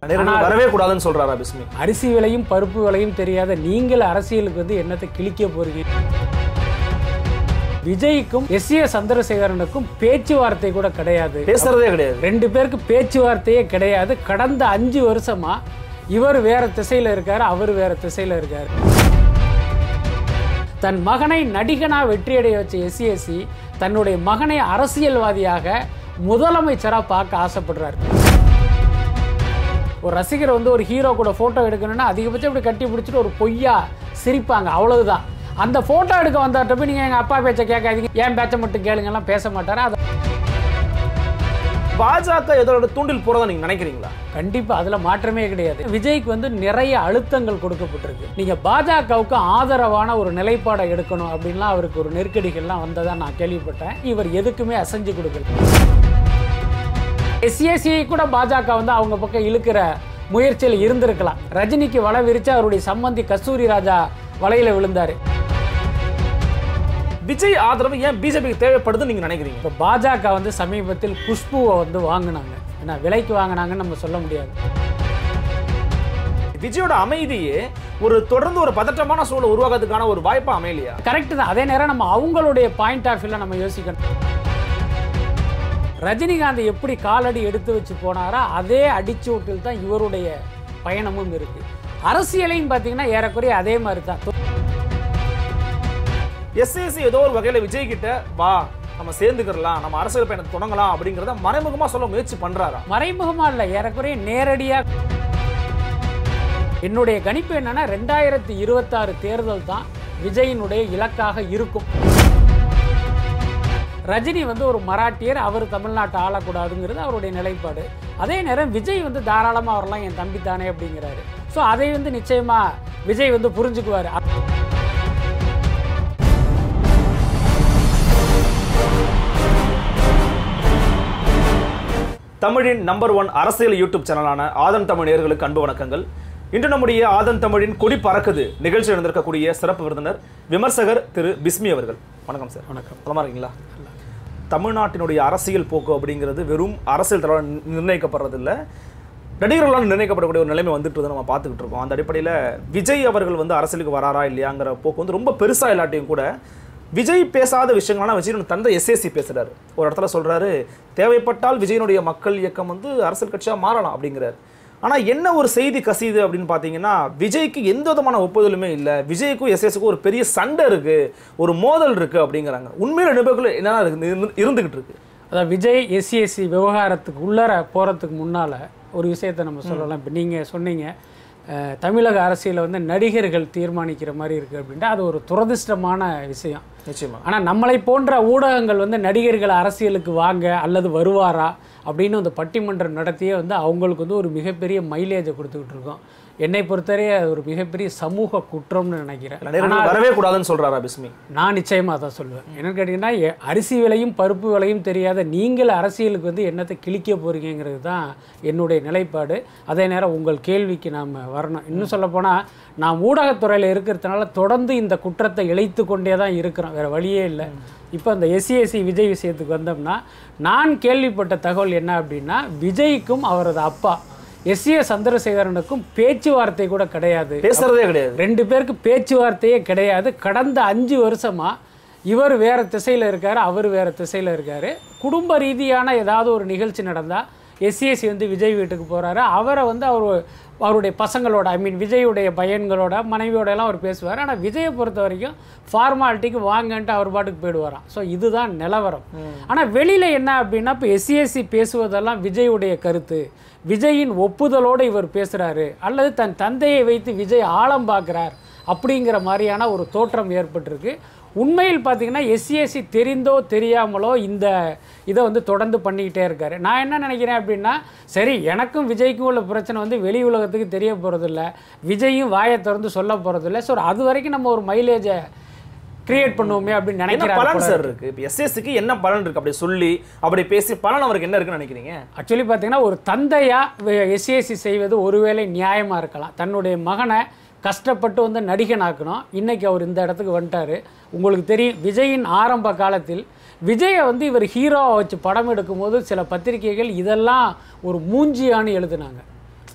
நேரடியாக வரவே கூடாதுன்னு சொல்றாரா பிஸ்மி அரிசி விலையும் பருப்பு விலையும் தெரியாத நீங்கள் அரசியலுக்கு வந்து என்னத்தை கிழிக்க போறீங்க விஜய்க்கும் எஸ் ஏ சந்திரசேகரனுக்கும் பேச்சுவார்த்தை கூட கிடையாது பேசுறதே கிடையாது ரெண்டு பேருக்கு பேச்சுவார்த்தையே கிடையாது கடந்த அஞ்சு வருஷமா இவர் வேற திசையில இருக்காரு அவர் வேற திசையில இருக்காரு தன் மகனை நடிகனா வெற்றியடைய வச்ச எஸ்சிஎஸ்சி தன்னுடைய மகனை அரசியல்வாதியாக முதலமைச்சரா பார்க்க ஆசைப்படுறாரு ஒரு ரசிகர் வந்து ஒரு ஹீரோ கூட ஃபோட்டோ எடுக்கணும்னா அதிகபட்சம் இப்படி கட்டி பிடிச்சிட்டு ஒரு பொய்யா சிரிப்பாங்க அவ்வளவுதான் அந்த ஃபோட்டோ எடுக்க வந்தாட்ட போய் நீங்கள் எங்கள் அப்பா பேச்சை கேட்காதீங்க ஏன் பேச்சை மட்டும் கேளுங்கலாம் பேச மாட்டாரு அது பாஜக எதோட தூண்டில் போறதா நீங்க நினைக்கிறீங்களா கண்டிப்பாக அதில் மாற்றமே கிடையாது விஜய்க்கு வந்து நிறைய அழுத்தங்கள் கொடுக்கப்பட்டிருக்கு நீங்கள் பாஜகவுக்கு ஆதரவான ஒரு நிலைப்பாடை எடுக்கணும் அப்படின்லாம் அவருக்கு ஒரு நெருக்கடிகள்லாம் வந்ததா நான் கேள்விப்பட்டேன் இவர் எதுக்குமே அசைஞ்சு கொடுக்கல எஸ்சிஎஸ்சியை கூட பாஜக வந்து அவங்க பக்கம் இழுக்கிற முயற்சியில் இருந்திருக்கலாம் ரஜினிக்கு வலை விரிச்சு அவருடைய சம்பந்தி கஸ்தூரி ராஜா வலையில விழுந்தாரு விஜய் ஆதரவு ஏன் பிஜேபிக்கு தேவைப்படுதுன்னு நீங்க நினைக்கிறீங்க இப்போ பாஜக வந்து சமீபத்தில் குஷ்புவை வந்து வாங்கினாங்க ஏன்னா விலைக்கு வாங்கினாங்கன்னு நம்ம சொல்ல முடியாது விஜயோட அமைதியே ஒரு தொடர்ந்து ஒரு பதற்றமான சூழல் உருவாக்குறதுக்கான ஒரு வாய்ப்பா அமையலையா கரெக்ட் தான் அதே நேரம் நம்ம அவங்களுடைய பாயிண்ட் ஆஃப் வியூல நம்ம யோசிக்கணும் ரஜினிகாந்த் எப்படி காலடி எடுத்து வச்சு போனாரோ அதே அடிச்சூட்டில் தான் இவருடைய பயணமும் இருக்கு அரசியலையும் பார்த்தீங்கன்னா ஏறக்குறைய அதே மாதிரி தான் எஸ்ஏசி ஏதோ ஒரு வகையில விஜய் கிட்ட வா நம்ம சேர்ந்துக்கிறலாம் நம்ம அரசியல் பயணத்தை தொடங்கலாம் அப்படிங்கறத மறைமுகமா சொல்ல முயற்சி பண்றாரா மறைமுகமா இல்லை ஏறக்குறைய நேரடியா என்னுடைய கணிப்பு என்னன்னா ரெண்டாயிரத்தி இருபத்தாறு தேர்தல் தான் விஜயினுடைய இலக்காக இருக்கும் ரஜினி வந்து ஒரு மராட்டியர் அவர் தமிழ்நாட்டை ஆளக்கூடாதுங்கிறது அவருடைய நிலைப்பாடு அதே நேரம் விஜய் வந்து தாராளமாக வரலாம் என் தம்பி தானே அப்படிங்கிறாரு ஸோ அதை வந்து நிச்சயமா விஜய் வந்து புரிஞ்சுக்குவார் தமிழின் நம்பர் ஒன் அரசியல் யூடியூப் சேனலான ஆதன் தமிழ் நேயர்களுக்கு அன்பு வணக்கங்கள் இன்று நம்முடைய ஆதன் தமிழின் கொடி பறக்குது நிகழ்ச்சியில் இருந்திருக்கக்கூடிய சிறப்பு விருந்தினர் விமர்சகர் திரு பிஸ்மி அவர்கள் வணக்கம் சார் வணக்கம் நலமா இருக்கீங்களா தமிழ்நாட்டினுடைய அரசியல் போக்கு அப்படிங்கிறது வெறும் அரசியல் தரவால் நிர்ணயிக்கப்படுறதில்ல நடிகர்களால் நிர்ணயிக்கப்படக்கூடிய ஒரு நிலைமை வந்துட்டு நம்ம பார்த்துக்கிட்டு இருக்கோம் அந்த அடிப்படையில் விஜய் அவர்கள் வந்து அரசியலுக்கு வராரா இல்லையாங்கிற போக்கு வந்து ரொம்ப பெருசாக இல்லாட்டியும் கூட விஜய் பேசாத விஷயங்கள்லாம் விஜய் தந்தை எஸ்எஸ்சி பேசுறாரு ஒரு இடத்துல சொல்றாரு தேவைப்பட்டால் விஜயனுடைய மக்கள் இயக்கம் வந்து அரசியல் கட்சியாக மாறலாம் அப்படிங்கிறாரு ஆனால் என்ன ஒரு செய்தி கசியுது அப்படின்னு பார்த்தீங்கன்னா விஜய்க்கு எந்த விதமான ஒப்புதலுமே இல்லை விஜய்க்கும் எஸ்எஸ்க்கும் ஒரு பெரிய சண்டை இருக்கு ஒரு மோதல் இருக்கு அப்படிங்கிறாங்க உண்மையில நிபுணர்கள் என்ன இருந்து- இருந்துகிட்டு இருக்கு அதாவது விஜய் எஸ்சிஎஸ்சி விவகாரத்துக்கு உள்ளர போகிறதுக்கு முன்னால் ஒரு விஷயத்தை நம்ம சொல்லலாம் இப்போ நீங்கள் சொன்னீங்க அஹ், தமிழக அரசியலை வந்து நடிகர்கள் தீர்மானிக்கிற மாதிரி இருக்குது அப்படின்ட்டு அது ஒரு துரதிர்ஷ்டமான விஷயம் நிச்சயமா ஆனால் நம்மளை போன்ற ஊடகங்கள் வந்து நடிகர்கள் அரசியலுக்கு வாங்க அல்லது வருவாரா அப்படின்னு அந்த பட்டிமன்றம் நடத்தியே வந்து அவங்களுக்கு வந்து ஒரு மிகப்பெரிய மைலேஜை கொடுத்துக்கிட்டு இருக்கோம் என்னை பொறுத்தவரை அது ஒரு மிகப்பெரிய சமூக குற்றம்னு நினைக்கிறேன் நேரடியாக வரவே கூடாதுன்னு சொல்றாரா பிஸ்மி நான் நிச்சயமாக அதான் சொல்லுவேன் என்னன்னு கேட்டிங்கன்னா எ- அரிசி விலையும் பருப்பு விலையும் தெரியாத நீங்கள் அரசியலுக்கு வந்து என்னத்தை கிழிக்க போகிறீங்கிறது தான் என்னுடைய நிலைப்பாடு அதே நேரம் உங்கள் கேள்விக்கு நாம் வரணும் இன்னும் சொல்லப்போனால் நான் ஊடகத்துறையில் இருக்கிறதுனால தொடர்ந்து இந்த குற்றத்தை இழைத்து கொண்டே தான் இருக்கிறோம் வேறு வழியே இல்லை இப்போ அந்த எஸ்சிஎஸ்சி விஜய் விஷயத்துக்கு வந்தோம்னா நான் கேள்விப்பட்ட தகவல் என்ன அப்படின்னா விஜய்க்கும் அவரது அப்பா எஸ் ஏ சந்திரசேகரனுக்கும் பேச்சுவார்த்தை கூட கிடையாது பேசுறதே கிடையாது ரெண்டு பேருக்கு பேச்சுவார்த்தையே கிடையாது கடந்த அஞ்சு வருஷமா இவர் வேற திசையில் இருக்காரு அவர் வேற திசையில் இருக்காரு குடும்ப ரீதியான ஏதாவது ஒரு நிகழ்ச்சி நடந்தால் எஸ்சிஎஸ்சி வந்து விஜய் வீட்டுக்கு போறாரு அவரை வந்து அவர் அவருடைய பசங்களோட ஐ மீன் விஜயுடைய பையன்களோட மனைவியோட எல்லாம் அவர் பேசுவார் ஆனால் விஜயை பொறுத்த வரைக்கும் ஃபார்மாலிட்டிக்கு வாங்கன்ட்டு அவர் பாட்டுக்கு போயிடுவாராம் ஸோ இதுதான் நிலவரம் ஆனால் வெளியில் என்ன அப்படின்னா இப்போ எஸ்சிஎஸ்சி பேசுவதெல்லாம் விஜயுடைய கருத்து விஜயின் ஒப்புதலோடு இவர் பேசுகிறாரு அல்லது தன் தந்தையை வைத்து விஜய் ஆழம் பார்க்குறார் அப்படிங்கிற மாதிரியான ஒரு தோற்றம் ஏற்பட்டிருக்கு உண்மையில் பார்த்தீங்கன்னா எஸ்சிஎஸ்சி தெரிந்தோ தெரியாமலோ இந்த இதை வந்து தொடர்ந்து பண்ணிக்கிட்டே இருக்காரு நான் என்ன நினைக்கிறேன் அப்படின்னா சரி எனக்கும் விஜய்க்கும் உள்ள பிரச்சனை வந்து வெளி உலகத்துக்கு தெரிய போகிறதில்ல விஜயும் வாயை திறந்து சொல்ல போகிறதில்ல ஸோ அது வரைக்கும் நம்ம ஒரு மைலேஜை கிரியேட் பண்ணுவோமே அப்படின்னு என்ன நினைக்கிறேன் பலன் சார் இருக்கு இப்போ எஸ்எஸ்க்கு என்ன பலன் இருக்கு அப்படி சொல்லி அப்படி பேசி பலன் அவருக்கு என்ன இருக்குன்னு நினைக்கிறீங்க ஆக்சுவலி பார்த்தீங்கன்னா ஒரு தந்தையா எஸ்சிஎஸ்சி செய்வது ஒருவேளை நியாயமாக இருக்கலாம் தன்னுடைய மகனை கஷ்டப்பட்டு வந்து நடிகனாக்கணும் இன்னைக்கு அவர் இந்த இடத்துக்கு வந்துட்டாரு உங்களுக்கு தெரியும் விஜயின் ஆரம்ப காலத்தில் விஜயை வந்து இவர் ஹீரோவை வச்சு படம் எடுக்கும்போது சில பத்திரிகைகள் இதெல்லாம் ஒரு மூஞ்சியான்னு எழுதுனாங்க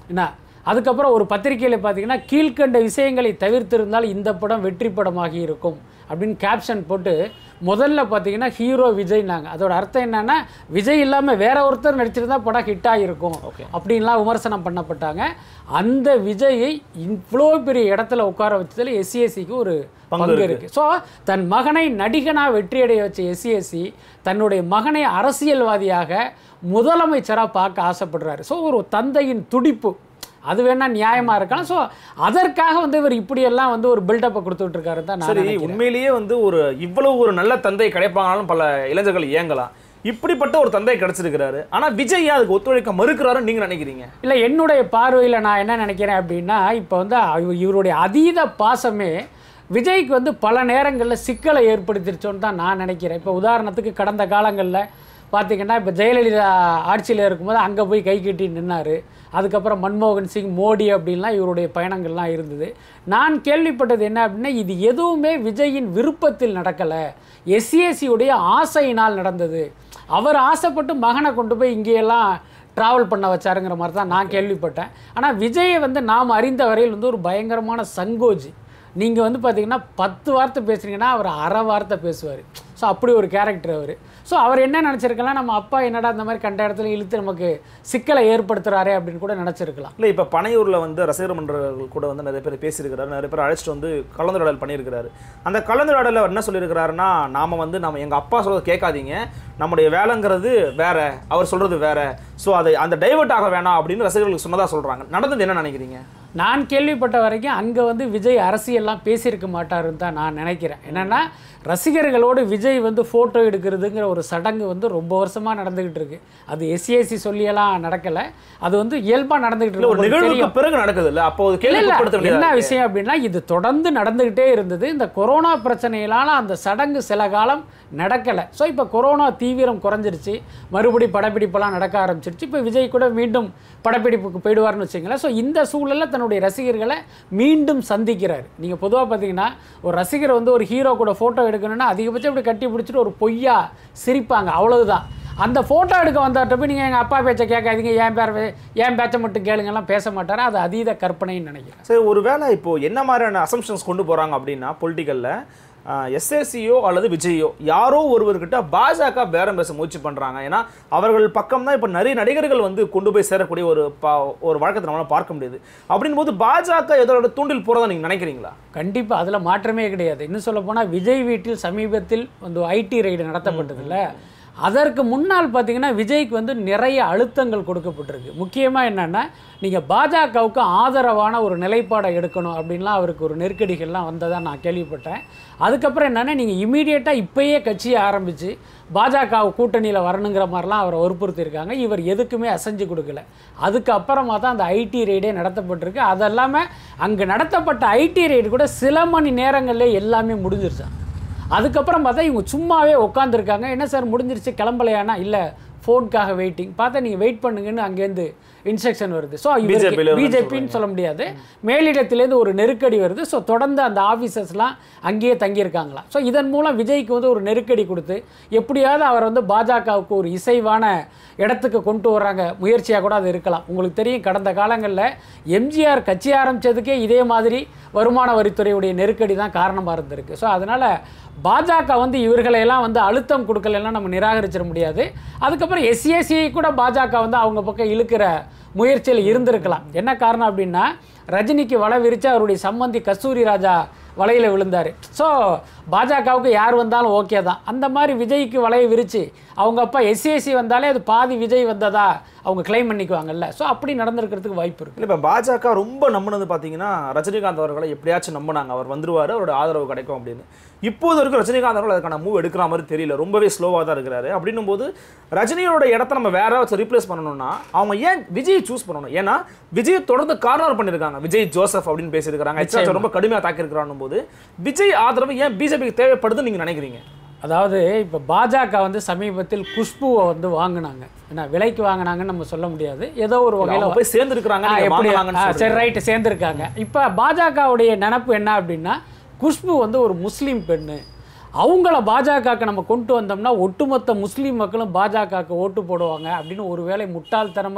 என்ன அதுக்கப்புறம் ஒரு பத்திரிக்கையில் பார்த்தீங்கன்னா கீழ்க்கண்ட விஷயங்களை தவிர்த்திருந்தால் இந்த படம் வெற்றி படமாகி இருக்கும் அப்படின்னு கேப்ஷன் போட்டு முதல்ல பார்த்தீங்கன்னா ஹீரோ விஜய்னாங்க அதோட அர்த்தம் என்னன்னா விஜய் இல்லாமல் வேற ஒருத்தர் நடிச்சிருந்தா படம் ஹிட் ஆகிருக்கும் அப்படின்லாம் விமர்சனம் பண்ணப்பட்டாங்க அந்த விஜயை இவ்வளோ பெரிய இடத்துல உட்கார வச்சதுல எஸ்சிஎஸ்சிக்கு ஒரு பங்கு இருக்கு ஸோ தன் மகனை நடிகனாக வெற்றியடைய வச்ச எஸ்சிஎஸ்சி தன்னுடைய மகனை அரசியல்வாதியாக முதலமைச்சராக பார்க்க ஆசைப்படுறாரு ஸோ ஒரு தந்தையின் துடிப்பு அது வேணா நியாயமா இருக்கலாம் ஸோ அதற்காக வந்து இவர் இப்படியெல்லாம் வந்து ஒரு பில்டப்பை கொடுத்துட்டு இருக்காரு தான் நான் சரி நினைக்கிறேன். உண்மையிலேயே வந்து ஒரு இவ்வளவு ஒரு நல்ல தந்தை கிடைப்பாங்கனாலும் பல இளைஞர்கள் ஏங்கலாம் இப்படிப்பட்ட ஒரு தந்தை கிடைச்சிருக்கிறாரு ஆனா விஜய் ஏன் அதுக்கு ஒத்துழைக்க மறுக்கிறாருன்னு நீங்க நினைக்கிறீங்க இல்லை என்னுடைய பார்வையில் நான் என்ன நினைக்கிறேன் அப்படின்னா இப்போ வந்து இவ- இவருடைய அதீத பாசமே விஜய்க்கு வந்து பல நேரங்களில் சிக்கலை ஏற்படுத்திருச்சோன்னு தான் நான் நினைக்கிறேன் இப்போ உதாரணத்துக்கு கடந்த காலங்களில் பார்த்தீங்கன்னா இப்போ ஜெயலலிதா ஆட்சியில் இருக்கும்போது அங்கே போய் கை கட்டி நின்னார் அதுக்கப்புறம் மன்மோகன் சிங் மோடி அப்படின்லாம் இவருடைய பயணங்கள்லாம் இருந்தது நான் கேள்விப்பட்டது என்ன அப்படின்னா இது எதுவுமே விஜயின் விருப்பத்தில் நடக்கலை எஸ்சிஎஸ்சியுடைய ஆசையினால் நடந்தது அவர் ஆசைப்பட்டு மகனை கொண்டு போய் இங்கேயெல்லாம் ட்ராவல் பண்ண வச்சாருங்கிற மாதிரி தான் நான் கேள்விப்பட்டேன் ஆனால் விஜயை வந்து நாம் அறிந்த வரையில் வந்து ஒரு பயங்கரமான சங்கோஜி நீங்கள் வந்து பார்த்தீங்கன்னா பத்து வார்த்தை பேசுனீங்கன்னா அவர் அரை வார்த்தை பேசுவார் ஸோ அப்படி ஒரு கேரக்டர் அவர் ஸோ அவர் என்ன நினச்சிருக்கலாம் நம்ம அப்பா என்னடா இந்த மாதிரி கண்ட இடத்துல இழுத்து நமக்கு சிக்கலை ஏற்படுத்துகிறாரே அப்படின்னு கூட நினச்சிருக்கலாம் இல்ல இப்ப பனையூர்ல வந்து ரசிகர் மன்றங்கள் கூட வந்து நிறைய பேர் பேசியிருக்கிறாரு நிறைய பேர் அழைச்சிட்டு வந்து கலந்துரையாடல் பண்ணியிருக்கிறாரு அந்த கலந்துரையாடல அவர் என்ன சொல்லியிருக்கிறாருன்னா நாம வந்து நம்ம எங்க அப்பா சொல்றதை கேட்காதீங்க நம்முடைய வேலைங்கிறது வேற அவர் சொல்றது வேற ஸோ அதை அந்த டைவர்ட் ஆக வேணாம் அப்படின்னு ரசிகர்களுக்கு சொன்னதா சொல்றாங்க நடந்தது என்ன நினைக்கிறீங்க நான் கேள்விப்பட்ட வரைக்கும் அங்கே வந்து விஜய் அரசியல்லாம் பேசியிருக்க மாட்டாருன்னு தான் நான் நினைக்கிறேன் என்னென்னா ரசிகர்களோடு விஜய் வந்து ஃபோட்டோ எடுக்கிறதுங்கிற ஒரு சடங்கு வந்து ரொம்ப வருஷமாக நடந்துக்கிட்டு இருக்கு அது எஸ்சிஎஸ்சி சொல்லியெல்லாம் நடக்கலை அது வந்து இயல்பாக நடந்துக்கிட்டு இல்ல இருக்கு ஒரு உங்களுக்கு தெரியும். நிகழ்வுக்கு பிறகு நடக்குது இல்ல அப்போ அது இல்ல, இல்ல. கேள்விப்படுத்த என்ன வேண்டியதா விஷயம் அப்படின்னா இது தொடர்ந்து நடந்துகிட்டே இருந்தது இந்த கொரோனா பிரச்சனையினால அந்த சடங்கு சில காலம் நடக்கலை ஸோ இப்போ கொரோனா தீவிரம் குறைஞ்சிருச்சு மறுபடி படப்பிடிப்பெல்லாம் நடக்க ஆரம்பிச்சிருச்சு இப்போ விஜய் கூட மீண்டும் படப்பிடிப்புக்கு போயிடுவார்னு வச்சுங்களேன் ஸோ இந்த சூழலில் தன்னுடைய ரசிகர்களை மீண்டும் சந்திக்கிறார் நீங்கள் பொதுவாக பார்த்தீங்கன்னா ஒரு ரசிகர் வந்து ஒரு ஹீரோ கூட ஃபோட்டோ எடுக்கணும்னா அதிகபட்சம் இப்படி கட்டி பிடிச்சிட்டு ஒரு பொய்யா சிரிப்பாங்க அவ்வளவுதான் அந்த ஃபோட்டோ எடுக்க வந்தாட்ட போய் நீங்கள் எங்கள் அப்பா பேச்சை கேட்காதீங்க என் பேர் என் பேச்சை மட்டும் கேளுங்கலாம் பேச மாட்டாரு அது அதீத கற்பனைன்னு நினைக்கிறேன் சரி ஒருவேளை இப்போ என்ன மாதிரியான அசம்ஷன்ஸ் கொண்டு போறாங்க அப்படின்னா பொலிட்டிக்கல்ல எஸ்எஸ்சியோ அல்லது விஜயோ யாரோ ஒருவர்கிட்ட பாஜக பேரம் பேச முயற்சி பண்றாங்க ஏன்னா அவர்கள் பக்கம் தான் இப்போ நிறைய நடிகர்கள் வந்து கொண்டு போய் சேரக்கூடிய ஒரு பா- ஒரு வழக்கத்தை நம்மளால பார்க்க முடியுது அப்படின் போது பாஜக எதோட தூண்டில் போறதா நீங்க நினைக்கிறீங்களா கண்டிப்பாக அதில் மாற்றமே கிடையாது இன்னும் சொல்ல போனால் விஜய் வீட்டில் சமீபத்தில் வந்து ஐடி ரைடு நடத்தப்பட்டதில்ல அதற்கு முன்னால் பார்த்தீங்கன்னா விஜய்க்கு வந்து நிறைய அழுத்தங்கள் கொடுக்கப்பட்டிருக்கு முக்கியமாக என்னென்னா நீங்கள் பாஜகவுக்கு ஆதரவான ஒரு நிலைப்பாடை எடுக்கணும் அப்படின்லாம் அவருக்கு ஒரு நெருக்கடிகள்லாம் வந்ததாக நான் கேள்விப்பட்டேன் அதுக்கப்புறம் என்னென்னா நீங்கள் இமீடியட்டாக இப்பயே கட்சியை ஆரம்பித்து பாஜக கூட்டணியில் வரணுங்கிற மாதிரிலாம் அவரை வற்புறுத்தியிருக்காங்க இவர் எதுக்குமே அசைஞ்சு கொடுக்கல அதுக்கப்புறமா தான் அந்த ஐடி ரெய்டே நடத்தப்பட்டிருக்கு அது இல்லாமல் அங்கே நடத்தப்பட்ட ஐடி ரெய்டு கூட சில மணி நேரங்கள்லேயே எல்லாமே முடிஞ்சிருச்சான் அதுக்கப்புறம் பார்த்தா இவங்க சும்மாவே உட்காந்துருக்காங்க என்ன சார் முடிஞ்சிருச்சு கிளம்பலையானா இல்லை ஃபோனுக்காக வெயிட்டிங் பார்த்தா நீங்கள் வெயிட் பண்ணுங்கன்னு அங்கேருந்து இன்ஸ்ட்ரக்ஷன் வருது ஸோ BJP ல வருதுன்னு பிஜேபின்னு சொல்ல முடியாது மேலிடத்திலேருந்து ஒரு நெருக்கடி வருது ஸோ தொடர்ந்து அந்த ஆஃபீஸர்ஸ்லாம் அங்கேயே தங்கியிருக்காங்களாம் ஸோ இதன் மூலம் விஜய்க்கு வந்து ஒரு நெருக்கடி கொடுத்து எப்படியாவது அவர் வந்து பாஜகவுக்கு ஒரு இசைவான இடத்துக்கு கொண்டு வர்றாங்க முயற்சியாக கூட அது இருக்கலாம் உங்களுக்கு தெரியும் கடந்த காலங்களில் எம்ஜிஆர் கட்சி ஆரம்பிச்சதுக்கே இதே மாதிரி வருமான வரித்துறையுடைய நெருக்கடி தான் காரணமாக இருந்திருக்கு ஸோ அதனால் பாஜக வந்து இவர்களையெல்லாம் வந்து அழுத்தம் கொடுக்கலன்னா நம்ம நிராகரிச்சிட முடியாது அதுக்கப்புறம் எஸ்சிஎஸ்சியை கூட பாஜக வந்து அவங்க பக்கம் இழுக்கிற முயற்சியில் இருந்திருக்கலாம் என்ன காரணம் அப்படின்னா ரஜினிக்கு வலை விரித்து அவருடைய சம்பந்தி கஸ்தூரி ராஜா வலையில் விழுந்தார் ஸோ பாஜகவுக்கு யார் வந்தாலும் ஓகே தான் அந்த மாதிரி விஜய்க்கு வலையை விரித்து அவங்க அப்பா எஸ்சிஎஸ்சி வந்தாலே அது பாதி விஜய் வந்ததா அவங்க கிளைம் பண்ணிக்குவாங்கல்ல ஸோ அப்படி நடந்திருக்கிறதுக்கு வாய்ப்பு இருக்குது இல்லை இப்போ பாஜக ரொம்ப நம்பினது பார்த்தீங்கன்னா ரஜினிகாந்த் அவர்களை எப்படியாச்சும் நம்பினாங்க அவர் வந்துருவாரு அவரோட ஆதரவு கிடைக்கும் அப்படின்னு இப்போது வரைக்கும் ரஜினிகாந்த் அவர்கள் அதுக்கான மூவ் எடுக்கிற மாதிரி தெரியல ரொம்பவே ஸ்லோவாக தான் இருக்கிறாரு அப்படின்னும் போது ரஜினியோட இடத்த நம்ம வேற வச்சு ரீப்ளேஸ் பண்ணணும்னா அவங்க ஏன் விஜய் சூஸ் பண்ணணும் ஏன்னா விஜய் தொடர்ந்து கார்னர் பண்ணியிருக்காங்க விஜய் ஜோசப் அப்படின்னு பேசியிருக்காங்க எச்ஆர் ரொம்ப கடுமையாக தாக்கியிருக்கிறான் போது விஜய் ஆதரவு ஏன் பிஜேபிக்கு தேவைப்படுதுன்னு நீங்க நினைக்கிறீங்க அதாவது இப்போ பாஜக வந்து சமீபத்தில் குஷ்புவை வந்து வாங்கினாங்க ஏன்னா விலைக்கு வாங்கினாங்கன்னு நம்ம சொல்ல முடியாது ஏதோ ஒரு வகையில் அவங்க போய் சேர்ந்துருக்கிறாங்க ஆ, நீங்க எப்படி வாங்கலாங்கன்னு ஆ, சொல்றீங்க. சரி ரைட்டு சேர்ந்துருக்காங்க இப்போ பாஜகவுடைய நினப்பு என்ன அப்படின்னா குஷ்பு வந்து ஒரு முஸ்லீம் பெண்ணு அவங்கள பாஜகவுக்கு நம்ம கொண்டு வந்தோம்னா ஒட்டுமொத்த முஸ்லீம் மக்களும் பாஜகவுக்கு ஓட்டு போடுவாங்க அப்படின்னு ஒருவேளை முட்டாள்தனமாக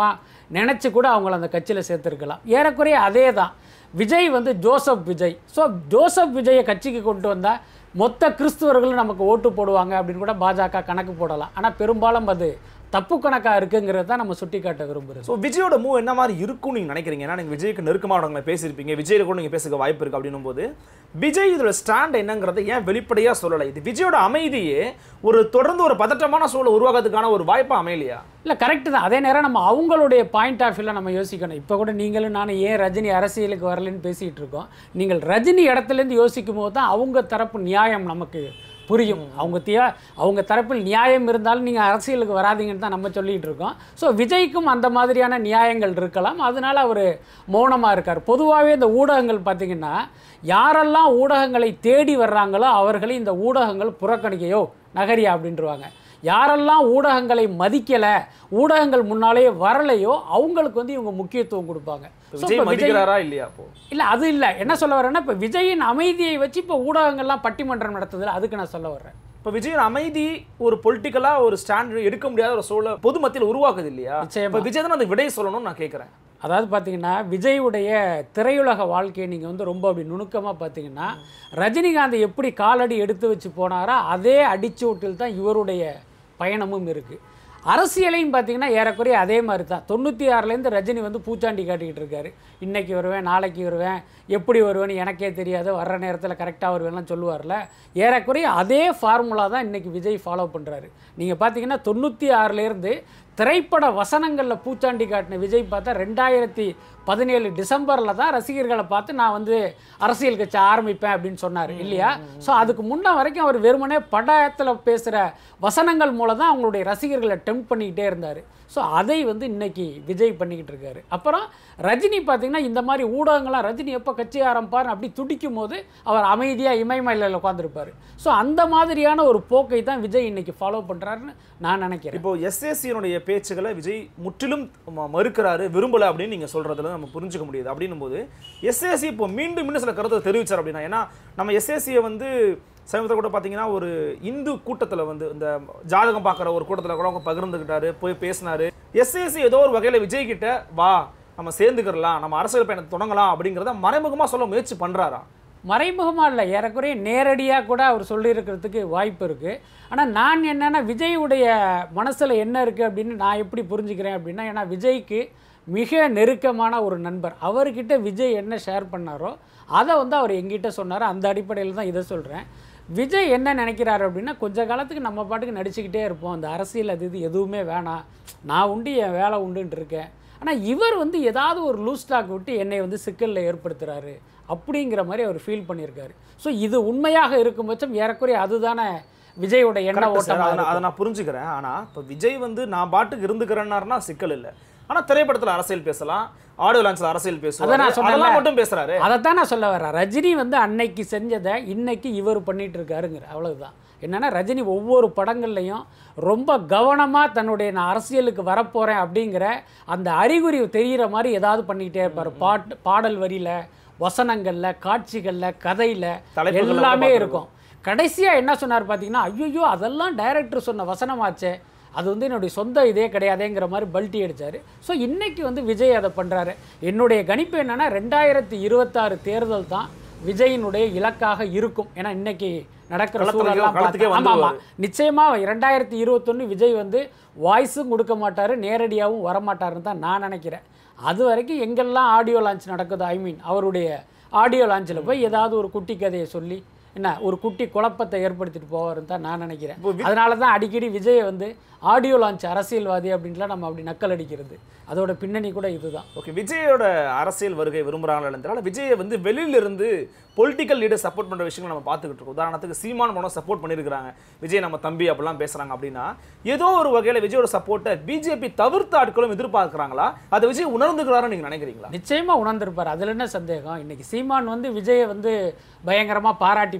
நினச்சி கூட அவங்கள அந்த கட்சியில் சேர்த்துருக்கலாம் ஏறக்குறைய அதே தான் விஜய் வந்து ஜோசப் விஜய் ஸோ ஜோசப் விஜயை கட்சிக்கு கொண்டு வந்தால் மொத்த கிறிஸ்துவர்களும் நமக்கு ஓட்டு போடுவாங்க அப்படின்னு கூட பாஜக கணக்கு போடலாம் ஆனால் பெரும்பாலும் அது தப்பு கணக்காக இருக்குங்கிறத தான் நம்ம சுட்டி காட்ட விரும்புகிறோம் ஸோ விஜயோட மூவ் என்ன மாதிரி இருக்கும்னு நீங்க நினைக்கிறீங்க ஏன்னா நீங்க விஜய்க்கு நெருக்கமானவங்களை பேசியிருப்பீங்க விஜய் கூட நீங்க பேசுக்க வாய்ப்பு இருக்கு அப்படின்னும் போது விஜய் இதோட ஸ்டாண்ட் என்னங்கிறத ஏன் வெளிப்படையா சொல்லலை இது விஜயோட அமைதியே ஒரு தொடர்ந்து ஒரு பதட்டமான சூழலை உருவாக்குறதுக்கான ஒரு வாய்ப்பா அமையலையா இல்லை கரெக்டு தான் அதே நேரம் நம்ம அவங்களுடைய பாயிண்ட் ஆஃப் வியூவில் நம்ம யோசிக்கணும் இப்போ கூட நீங்களும் நானும் ஏன் ரஜினி அரசியலுக்கு வரலன்னு பேசிகிட்டு இருக்கோம் நீங்கள் ரஜினி இடத்துலேருந்து யோசிக்கும் போது தான் அவங்க தரப்பு நியாயம் நமக்கு புரியும் அவங்க தியா அவங்க தரப்பில் நியாயம் இருந்தாலும் நீங்கள் அரசியலுக்கு வராதீங்கன்னு தான் நம்ம சொல்லிகிட்டு இருக்கோம் ஸோ விஜய்க்கும் அந்த மாதிரியான நியாயங்கள் இருக்கலாம் அதனால அவர் மௌனமாக இருக்கார் பொதுவாகவே இந்த ஊடகங்கள் பார்த்தீங்கன்னா யாரெல்லாம் ஊடகங்களை தேடி வர்றாங்களோ அவர்களை இந்த ஊடகங்கள் புறக்கணிக்கையோ நகரியா அப்படின்றவாங்க யாரெல்லாம் ஊடகங்களை மதிக்கலை ஊடகங்கள் முன்னாலேயே வரலையோ அவங்களுக்கு வந்து இவங்க முக்கியத்துவம் கொடுப்பாங்க So, விஜய் இப்ப விஜய் மதிக்கிறாரா இல்லையா அப்போ இல்லை அது இல்லை என்ன சொல்ல வரேன்னா இப்போ விஜயின் அமைதியை வச்சு இப்போ ஊடகங்கள்லாம் பட்டிமன்றம் நடத்துதில்ல அதுக்கு நான் சொல்ல வர்றேன் இப்போ விஜயின் அமைதி ஒரு பொலிட்டிக்கலா ஒரு ஸ்டாண்ட் எடுக்க முடியாத ஒரு சூழலை பொது மத்தியில் உருவாக்குது இல்லையா நிச்சயமா. இப்போ விஜய் தான் அதுக்கு விடை சொல்லணும்னு நான் கேட்குறேன் அதாவது பார்த்தீங்கன்னா விஜயுடைய திரையுலக வாழ்க்கையை நீங்கள் வந்து ரொம்ப அப்படி நுணுக்கமாக பார்த்தீங்கன்னா ரஜினிகாந்த் எப்படி காலடி எடுத்து வச்சு போனாரோ அதே அடிச்சூட்டில் தான் இவருடைய பயணமும் இருக்குது அரசியலையும் பார்த்தீங்கன்னா ஏறக்குறைய அதே மாதிரி தான் தொண்ணூற்றி ஆறுலேருந்து ரஜினி வந்து பூச்சாண்டி காட்டிக்கிட்டு இருக்காரு இன்னைக்கு வருவேன் நாளைக்கு வருவேன் எப்படி வருவேன்னு எனக்கே தெரியாது வர்ற நேரத்தில் கரெக்டாக வருவேன்லாம் சொல்லுவார்ல ஏறக்குறைய அதே ஃபார்முலா தான் இன்னைக்கு விஜய் ஃபாலோ பண்ணுறாரு நீங்கள் பார்த்தீங்கன்னா தொண்ணூற்றி ஆறுலேருந்து திரைப்பட வசனங்களில் பூச்சாண்டி காட்டின விஜய் பார்த்தா ரெண்டாயிரத்தி பதினேழு டிசம்பரில் தான் ரசிகர்களை பார்த்து நான் வந்து அரசியல் கட்சி ஆரம்பிப்பேன் அப்படின்னு சொன்னார் இல்லையா ஸோ அதுக்கு முன்ன வரைக்கும் அவர் வெறுமனே படத்தில் பேசுகிற வசனங்கள் மூலம் தான் அவங்களுடைய ரசிகர்களை டெம்ப் பண்ணிக்கிட்டே இருந்தார் ஸோ அதை வந்து இன்னைக்கு விஜய் பண்ணிக்கிட்டு இருக்காரு அப்புறம் ரஜினி பார்த்தீங்கன்னா இந்த மாதிரி ஊடகங்களாம் ரஜினி எப்போ கட்சி ஆரம்பிப்பார் அப்படி துடிக்கும் போது அவர் அமைதியாக இமயமலையில் உட்காந்துருப்பார் ஸோ அந்த மாதிரியான ஒரு போக்கை தான் விஜய் இன்னைக்கு ஃபாலோ பண்ணுறாருன்னு நான் நினைக்கிறேன் இப்போ எஸ்எஸ்சியினுடைய பேச்சுகளை விஜய் முற்றிலும் ம- மறுக்கிறாரு விரும்பல அப்படின்னு நீங்க சொல்றதுல நம்ம புரிஞ்சுக்க முடியுது அப்படின்னும் போது எஸ்எஸ்சி இப்போ மீண்டும் மீண்டும் சில கருத்தை தெரிவிச்சார் அப்படின்னா ஏன்னா நம்ம எஸ்எஸ்சியை வந்து சமீபத்தில் கூட பார்த்தீங்கன்னா ஒரு இந்து கூட்டத்தில் வந்து இந்த ஜாதகம் பார்க்குற ஒரு கூட்டத்தில் கூட அவங்க பகிர்ந்துக்கிட்டாரு போய் பேசினாரு எஸ்எஸ்சி ஏதோ ஒரு வகையில் விஜய் கிட்ட வா நம்ம சேர்ந்துக்கிறலாம் நம்ம அரசியல் பயணத்தை தொடங்கலாம் அப்படிங்கிறத மறைமுகமாக சொல்ல முயற்சி பண்றாரா மறைமுகமாக இல்லை ஏறக்குறைய நேரடியாக கூட அவர் சொல்லியிருக்கிறதுக்கு வாய்ப்பு இருக்குது ஆனால் நான் என்னென்னா விஜயுடைய மனசில் என்ன இருக்குது அப்படின்னு நான் எப்படி புரிஞ்சுக்கிறேன் அப்படின்னா ஏன்னா விஜய்க்கு மிக நெருக்கமான ஒரு நண்பர் அவர்கிட்ட விஜய் என்ன ஷேர் பண்ணாரோ அதை வந்து அவர் எங்கிட்ட சொன்னார் அந்த அடிப்படையில் தான் இதை சொல்கிறேன் விஜய் என்ன நினைக்கிறாரு அப்படின்னா கொஞ்ச காலத்துக்கு நம்ம பாட்டுக்கு நடிச்சுக்கிட்டே இருப்போம் அந்த அரசியல் அது இது எதுவுமே வேணாம் நான் உண்டு என் வேலை உண்டுன்ட்டு இருக்கேன் ஆனால் இவர் வந்து ஏதாவது ஒரு லூஸ் ஸ்டாக் விட்டு என்னை வந்து சிக்கலில் ஏற்படுத்துகிறாரு அப்படிங்கிற மாதிரி அவர் ஃபீல் பண்ணியிருக்காரு ஸோ இது உண்மையாக இருக்கும் பட்சம் ஏறக்குறைய அதுதானே விஜயோட எண்ண Correct sir. ஓட்டமாக அதை நான் அதை நான் புரிஞ்சுக்கிறேன் ஆனா இப்போ விஜய் வந்து நான் பாட்டுக்கு இருந்துக்கிறேன்னாருனா சிக்கல் இல்லை ஆனா திரைப்படத்துல அரசியல் பேசலாம் ஆடியோ லான்ச்ல அரசியல் அதான் பேசுவாரு நான் சொன்னேன்ல. அதெல்லாம் மட்டும் பேசுறாரு அதைத்தான் நான் சொல்ல வரேன் ரஜினி வந்து அன்னைக்கு செஞ்சதை இன்னைக்கு இவர் பண்ணிட்டு இருக்காருங்கிற அவ்வளவுதான் என்னன்னா ரஜினி ஒவ்வொரு படங்கள்லையும் ரொம்ப கவனமாக தன்னுடைய நான் அரசியலுக்கு வரப்போகிறேன் அப்படிங்கிற அந்த அறிகுறி தெரிகிற மாதிரி ஏதாவது பண்ணிக்கிட்டே இருப்பார் பாட்டு பாடல் வரியில் வசனங்களில் காட்சிகளில் கதையில் தலைப்புகள்ல கூட எல்லாமே பார்த்திருக்கோம். இருக்கும் கடைசியாக என்ன சொன்னார் பார்த்தீங்கன்னா ஐயோ அதெல்லாம் டைரக்டர் சொன்ன வசனமாச்சே அது வந்து என்னுடைய சொந்த இதே கிடையாதேங்கிற மாதிரி பல்ட்டி அடிச்சார் ஸோ இன்னைக்கு வந்து விஜய் அதை பண்ணுறாரு என்னுடைய கணிப்பு என்னன்னா ரெண்டாயிரத்தி இருபத்தாறு தேர்தல் தான் விஜயினுடைய இலக்காக இருக்கும் ஏன்னா இன்னைக்கு நடக்கிற களத்துலயோ, சூழல்லாம் களத்துக்கே பார்த்து- ஆமா ஆமா வந்துருவாரு. நிச்சயமா ரெண்டாயிரத்தி இருபத்தொன்று விஜய் வந்து வாய்ஸும் கொடுக்க மாட்டார் நேரடியாகவும் வரமாட்டாருன்னு தான் நான் நினைக்கிறேன் அது வரைக்கும் எங்கெல்லாம் ஆடியோ லான்ச் நடக்குது ஐ மீன் அவருடைய ஆடியோ லான்ச்சில் போய் ஏதாவது ஒரு குட்டி கதையை சொல்லி என்ன ஒரு குட்டி குழப்பத்தை ஏற்படுத்திட்டு போவாருன்னு தான் நான் நினைக்கிறேன் இப்போ வி- அதனால தான் அடிக்கடி விஜயை வந்து ஆடியோ லான்ச் அரசியல்வாதி அப்படின்ட்டுலாம் நம்ம அப்படி நக்கல் அடிக்கிறது அதோட பின்னணி கூட இதுதான் ஓகே விஜயோட அரசியல் வருகை விரும்புறாங்களா என்றால் விஜயை வந்து வெளியில இருந்து பொலிட்டிக்கல் லீடர் சப்போர்ட் பண்ற விஷயங்கள் நம்ம பார்த்துக்கிட்டு இருக்கோம் உதாரணத்துக்கு சீமான் மூலம் சப்போர்ட் பண்ணியிருக்காங்க விஜய் நம்ம தம்பி அப்படிலாம் பேசுறாங்க அப்படின்னா ஏதோ ஒரு வகையில விஜயோட சப்போர்ட்டை பிஜேபி தவிர்த்த ஆட்களும் எதிர்பார்க்கறாங்களா அதை விஜய் உணர்ந்துக்கிறாருன்னு நீங்க நினைக்கிறீங்களா நிச்சயமா உணர்ந்திருப்பார் அதில் என்ன சந்தேகம் இன்னைக்கு சீமான் வந்து விஜயை வந்து பயங்கரமா பாராட்டி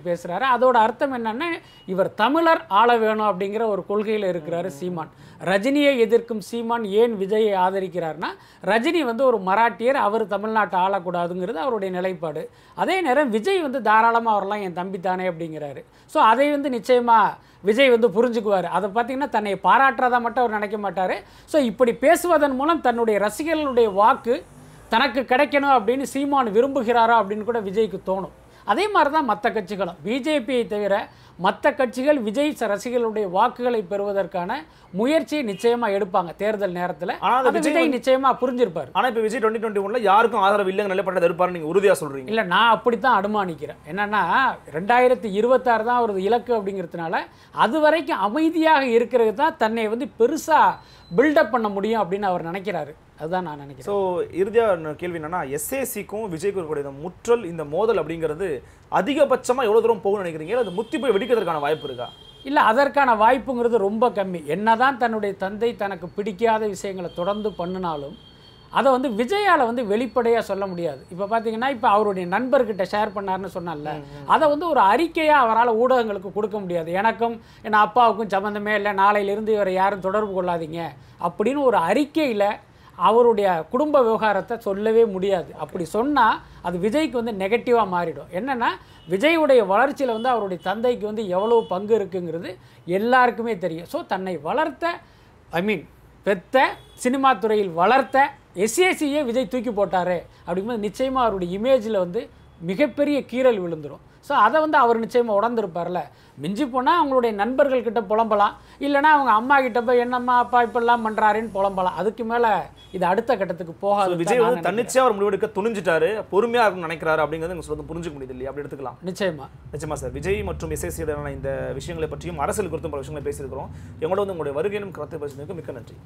பேசுகிறாரு அதோட அர்த்தம் என்னன்னா இவர் தமிழர் ஆள வேணும் அப்படிங்கிற ஒரு கொள்கையில் இருக்கிறாரு சீமான் ரஜினியை எதிர்க்கும் சீமான் ஏன் விஜயை ஆதரிக்கிறார்னா ரஜினி வந்து ஒரு மராட்டியர் அவர் தமிழ்நாட்டை ஆளக்கூடாதுங்கிறது அவருடைய நிலைப்பாடு அதே நேரம் விஜய் வந்து தாராளமாக வரலாம் என் தம்பி தானே அப்படிங்கிறாரு ஸோ அதை வந்து நிச்சயமாக விஜய் வந்து புரிஞ்சுக்குவார் அதை பார்த்தீங்கன்னா தன்னை பாராட்டுறதா மட்டும் அவர் நினைக்க மாட்டார் ஸோ இப்படி பேசுவதன் மூலம் தன்னுடைய ரசிகர்களுடைய வாக்கு தனக்கு கிடைக்கணும் அப்படின்னு சீமான் விரும்புகிறாரா அப்படின்னு கூட விஜய்க்கு தோணும் அதே மாதிரி தான் மற்ற கட்சிகளும் பிஜேபியை தவிர மற்ற கட்சிகள் விஜய் ச- ரசிகர்களுடைய வாக்குகளை பெறுவதற்கான முயற்சியை நிச்சயமாக எடுப்பாங்க தேர்தல் நேரத்தில் ஆனா அது அது விஜய் விஜய் நிச்சயமாக புரிஞ்சிருப்பார் ஆனா இப்ப விஜய் டுவெண்ட்டி டுவெண்ட்டி ஒன்ல யாருக்கும் ஆதரவு இல்லைங்க நிலைப்பட்டது இருப்பாரு நீங்க உறுதியா சொல்றீங்க இல்லை நான் அப்படித்தான் அனுமானிக்கிறேன் என்னன்னா ரெண்டாயிரத்தி இருபத்தாறு தான் அவரது இலக்கு அப்படிங்கிறதுனால அது வரைக்கும் அமைதியாக இருக்கிறது தான் தன்னை வந்து பெருசாக பில்டப் பண்ண முடியும் அப்படின்னு அவர் நினைக்கிறாரு அதுதான் நான் நினைக்கிறேன் ஸோ இறுதியாக கேள்வி என்னன்னா எஸ்ஏசிக்கும் விஜய்க்கும் இருக்கக்கூடிய இந்த முற்றல் இந்த மோதல் அப்படிங்கிறது அதிகபட்சமா எவ்வளவு தூரம் போகும்னு நினைக்கிறீங்க அது முத்தி போய் வெடிக்கிறதுக்கான வாய்ப்பு இருக்கா இல்லை அதற்கான வாய்ப்புங்கிறது ரொம்ப கம்மி என்னதான் தன்னுடைய தந்தை தனக்கு பிடிக்காத விஷயங்களை தொடர்ந்து பண்ணினாலும் அதை வந்து விஜயால வந்து வெளிப்படையாக சொல்ல முடியாது இப்போ பார்த்தீங்கன்னா இப்போ அவருடைய நண்பர்கிட்ட ஷேர் பண்ணாருன்னு சொன்னால அதை வந்து ஒரு அறிக்கையாக அவரால் ஊடகங்களுக்கு கொடுக்க முடியாது எனக்கும் என் அப்பாவுக்கும் சம்மந்தமே இல்லை நாளையிலிருந்து இவரை யாரும் தொடர்பு கொள்ளாதீங்க அப்படின்னு ஒரு அறிக்கையில் அவருடைய குடும்ப விவகாரத்தை சொல்லவே முடியாது அப்படி சொன்னால் அது விஜய்க்கு வந்து நெகட்டிவாக மாறிடும் என்னன்னா விஜயுடைய வளர்ச்சியில் வந்து அவருடைய தந்தைக்கு வந்து எவ்வளவு பங்கு இருக்குங்கிறது எல்லாருக்குமே தெரியும் ஸோ தன்னை வளர்த்த ஐ மீன் பெத்த சினிமா துறையில் வளர்த்த எஸ்ஏசியே விஜய் தூக்கி போட்டாரு அப்படிங்கும்போது நிச்சயமாக அவருடைய இமேஜில் வந்து மிகப்பெரிய கீறல் விழுந்துரும் ஸோ அதை வந்து அவர் நிச்சயமாக உடந்திருப்பார்ல மிஞ்சி போனால் அவங்களுடைய நண்பர்கள் கிட்ட புலம்பலாம் இல்லைன்னா அவங்க அம்மா கிட்ட போய் என்னம்மா அப்பா இப்படிலாம் பண்ணுறாருன்னு புலம்பலாம் அதுக்கு மேலே இது அடுத்த கட்டத்துக்கு So, போகாது விஜய் வந்து தன்னிச்சையா ஒரு முடிவெடுக்க துணிஞ்சிட்டாரு பொறுமையா இருக்கும்னு நினைக்கிறாரு அப்படிங்கிறது நீங்க சொல்றது புரிஞ்சுக்க முடியுது இல்லையா அப்படி எடுத்துக்கலாம் நிச்சயமா நிச்சயமா சார் விஜய் மற்றும் எஸ்எஸ்சியுடனான இந்த விஷயங்களை பற்றியும் அரசியல் குறித்தும் பல விஷயங்களை பேசியிருக்கிறோம் எங்களோட வந்து உங்களுடைய வருகையினும் கருத்து பேசுனதுக்கு மிக்க நன்றி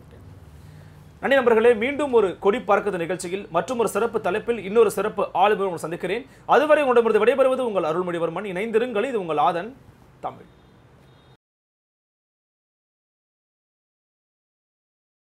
நன்றி நண்பர்களே மீண்டும் ஒரு கொடி பறக்குது நிகழ்ச்சியில் மற்றும் ஒரு சிறப்பு தலைப்பில் இன்னொரு சிறப்பு ஆளுநர் உங்களை சந்திக்கிறேன் அதுவரை உங்களிடமிருந்து விடைபெறுவது உங்கள் அருள்மொழிவர்மன் இணைந்திருங்கள் இது உங்கள் ஆதன் தமிழ்